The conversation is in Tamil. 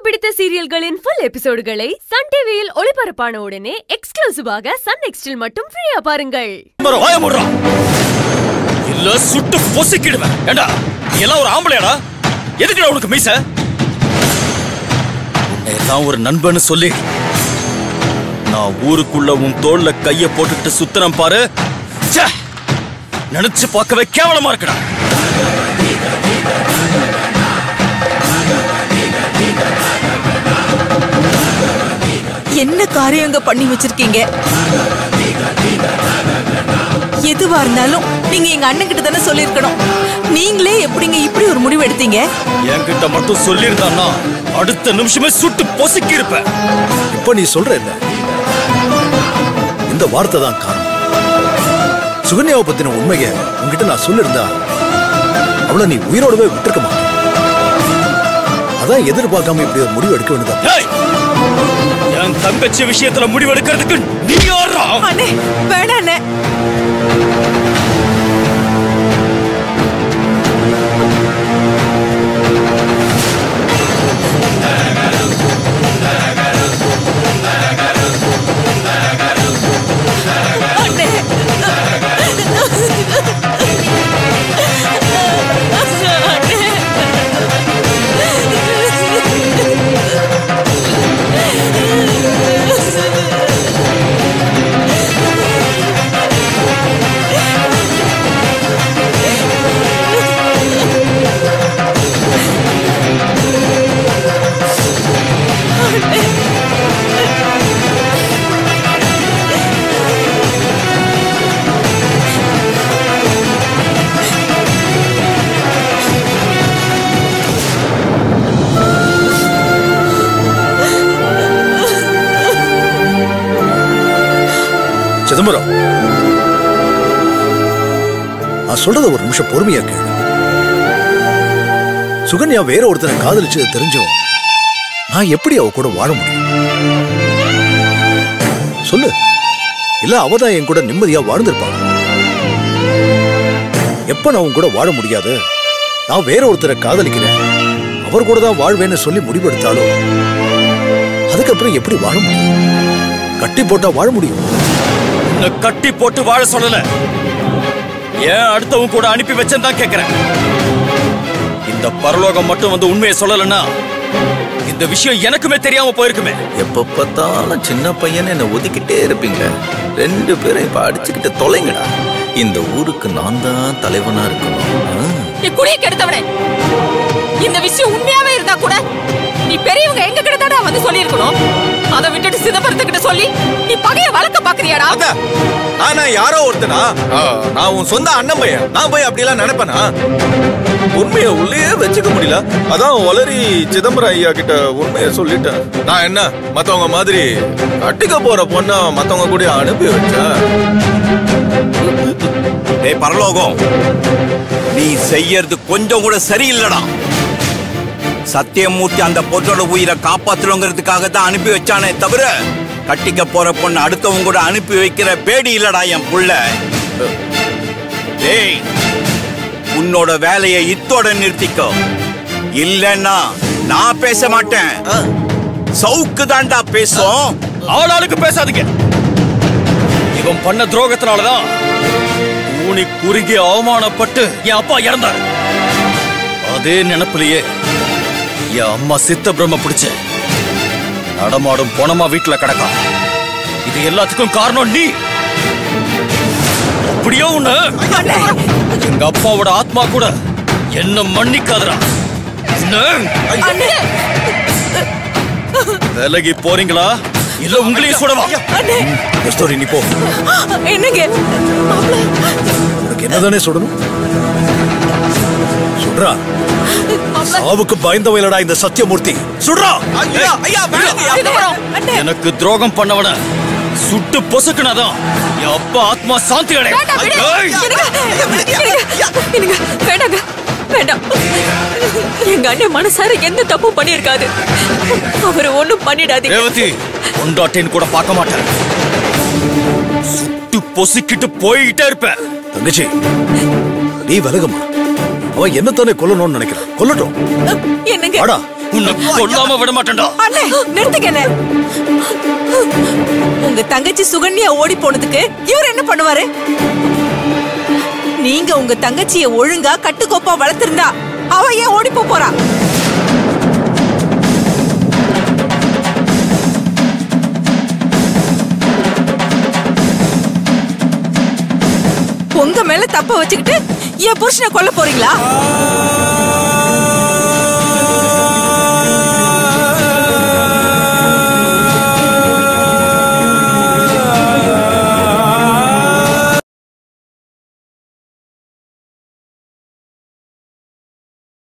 பிடித்த சீரியல்களின் ஃபுல் எபிசோடுகளை சன் டிவியில் ஒளிபரப்பான உடனே எக்ஸ்க்ளூசிவாக சன் நெக்ஸ்டில் மட்டும் ஃப்ரீயா பாருங்கள் மரம் வாய மூடுறான் இல்ல சுட்டு பொசுக்கிடுவேன் ஏண்டா நீ எல்லாம் ஒரு ஆம்பளையாடா எதுக்குடா உனக்கு மீச உன்னை எல்லாம் ஒரு நண்பன்னு சொல்லி நான் ஊருக்குள்ள உன் தோல்ல கைய போட்டுக்கிட்டு சுத்துறேன் பாரு ச்சே! நினைச்சு பார்க்கவே கேவலமா இருக்குடா என்ன காரியம் இங்க பண்ணி வச்சிருக்கீங்க எதுவா இருந்தாலும் நீங்க எங்க அண்ணன் கிட்ட தானே சொல்லிருக்கணும் நீங்களே எப்படிங்க இப்படி ஒரு முடிவு எடுத்தீங்க என்கிட்ட மட்டும் சொல்லியிருந்தான்னா அடுத்த நிமிஷமே சுட்டு பொசுக்கி இருப்பேன் இப்ப நீ சொல்ற இல்ல இந்த வார்த்தை தான் காரணம் சுகன்யாவை பத்தின உண்மைய உன்கிட்ட நான் சொல்லிருந்தா அவளை நீ உயிரோடவே விட்டுருக்க மாட்ட அதான் எதிர்பார்க்காம இப்படி ஒரு முடிவு எடுக்க வேண்டியதா ஏய்! என் தங்கச்சி விஷயத்துல முடிவெடுக்கிறதுக்கு நீ யாரா அண்ணே வேணாம் அண்ணே அண்ணே. சிதம்பரம் நான் சொல்றத ஒரு நிமிஷம் பொறுமையா கேளு சுகன்யா வேற ஒருத்தனை காதலிச்சது தெரிஞ்சும் நான் எப்படி அவ கூட வாழ முடியும் சொல்லு இல்ல அவ தான் என் கூட நிம்மதியா வாழ்ந்திருப்பாங்க எப்ப நான் உன் கூட வாழ முடியாது நான் வேற ஒருத்தரை காதலிக்கிறேன் அவர் கூட தான் வாழ்வேன்னு சொல்லி முடிவெடுத்தாலும் அதுக்கப்புறம் எப்படி வாழ முடியும் கட்டி போட்டா வாழ முடியும் உன்னை கட்டி போட்டு வாழ சொல்லல ஏன் அடுத்தவன் கூட அனுப்பி வச்சேன்னு தான் கேக்குறேன் இந்த பரலோகம் மட்டும் வந்து உண்மையை சொல்லலன்னா இந்த விஷயம் எனக்குமே தெரியாம போயிருக்குமே எப்ப பார்த்தாலும் சின்ன பையன் என்ன ஒதுக்கிட்டே இருப்பீங்க ரெண்டு பேரும் இப்ப அடிச்சுக்கிட்டு தொலைங்கடா இந்த ஊருக்கு நான் தான் தலைவனா இருக்கணும் ஆ? நீ குடிய கெடுத்தவனே இந்த விஷயம் உண்மையாவே இருந்தா கூட நீ பெரியவங்க எங்க கிட்ட தானே வந்து சொல்லியிருக்கணும் அதை விட்டுட்டு சிதம்பரத்துக்கிட்ட சொல்லி நீ பகைய வளர்க்க பாக்குறியாடா அக்கா, நான் நான் யாரோ ஒருத்தனா ஆ, நான் உன் சொந்த அண்ணன் பையன் நான் போய் அப்படிலாம் நினைப்பேனா உண்மையை உள்ளே வச்சுக்க முடியல அதான் வளரி சிதம்பரம் ஐயா கிட்ட உண்மையை சொல்லிட்டேன் நான் என்ன மத்தவங்க மாதிரி கட்டிக்க போற பொண்ண மத்தவங்க கூட அனுப்பி வச்சேன் டேய் பரலோகம் நீ செய்யறது கொஞ்சம் கூட சரியில்லடா சத்தியமூர்த்தி அந்த பொண்ணோட உயிரை காப்பாத்தணுங்கிறதுக்காக தான் அனுப்பி வச்சானே தவிர கட்டிக்க போற பொண்ணு அடுத்தவங்க கூட அனுப்பி வைக்கிற பேடி இல்லடா என் புள்ள டேய் உன்னோட வேலையை இத்தோட நிறுத்திக்கோ இல்லைன்னா நான் பேச மாட்டேன் சவுக்கு தான்டா பேசும் ஆளாளுக்கு பேசாதீங்க இவன் பண்ண துரோகத்தினாலதான் ஊனி குறுகி அவமானப்பட்டு என் அப்பா இறந்தாரு அதே நினைப்பிலேயே என் அம்மா சித்த பிரம்ம பிடிச்சு நடமாடும் பொணமா வீட்டுல கிடக்கா இது எல்லாத்துக்கும் காரணம் நீ அப்படியோ உன்ன எங்க அப்பாவோட ஆத்மா கூட என்ன மன்னிக்காதடா என்ன? விலகி போறீங்களா இல்ல உங்களையும் சுடவா அண்ணே கஸ்தூரி நீ போ என்னங்க உனக்கு என்னதானே சொல்லணும் சுட்ரா சாவுக்கு பயந்தவங்களடா இந்த சத்தியமூர்த்தி சுட்ரா ஐயா ஐயா வேணாங்கய்யா. சிதம்பரம் எனக்கு துரோகம் பண்ணவன சுட்டு பொசுக்குனாதான் என் அப்பா ஆத்மா சாந்தி அடையும் வேண்டாம், விடு. ஏய்! எனக்கு வேண்டாங்க வேண்டாம் எங்க அண்ணன் மனசார எந்த தப்பும் பண்ணிருக்காது அவர் ஒண்ணும் பண்ணிடாதீங்க ரேவதி கொண்டாட்டின்னு கூட பார்க்க மாட்டேன் சுட்டு பொசுக்கிட்டு போய்கிட்டே இருப்பேன் தங்கச்சி நீ விலகுமா அவன் என்னத்தானே கொல்லணும்னு நினைக்கிறான் கொல்லட்டும் என்னங்க வாடா உன்னை கொல்லாம விட மாட்டேன்டா அண்ணே நிறுத்துங்க என்ன உங்க தங்கச்சி சுகன்யா ஓடி போனதுக்கு இவர் என்ன பண்ணுவாரு நீங்க உங்க தங்கச்சிய ஒழுங்கா கட்டுக்கோப்பா வளர்த்திருந்தா அவ ஏன் ஓடி போப் போறா உங்க மேல தப்ப வச்சுக்கிட்டு என் புருஷனை கொல்ல போறீங்களா